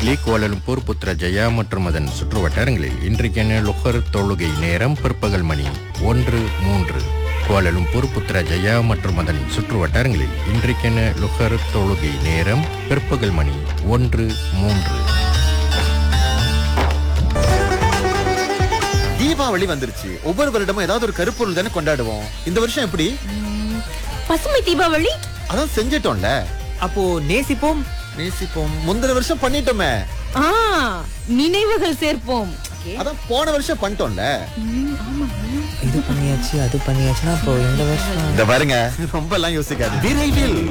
டிக்லி கோலலும்பூர் புத்ரஜயா மற்றும் அதன் சுற்றுவட்டாரங்களில் இன்றைக்கென லுஹர் தொழுகை நேரம் பிற்பகல் மணி ஒன்று மூன்று கோலலும்பூர் புத்ரஜயா மற்றும் அதன் சுற்றுவட்டாரங்களில் இன்றைக்கென லுஹர் தொழுகை நேரம் பிற்பகல் மணி ஒன்று மூன்று தீபாவளி வந்துருச்சு ஒவ்வொரு வருடமும் ஏதாவது ஒரு கருப்பொருள் தானே கொண்டாடுவோம் இந்த வருஷம் எப்படி பசுமை தீபாவளி அதான் செஞ்சிட்டோம்ல அப்போ நேசிப்போம் நேசிப்போம் முந்தின வருஷம் பண்ணிட்டோமே ஆ நினைவுகள் சேர்ப்போம் அதான் போன வருஷம் பண்ணிட்டோம்ல இது பண்ணியாச்சு அது பண்ணியாச்சுன்னா அப்போ இந்த வருஷம் இந்த பாருங்க ரொம்ப எல்லாம் யோசிக்காது விரைவில்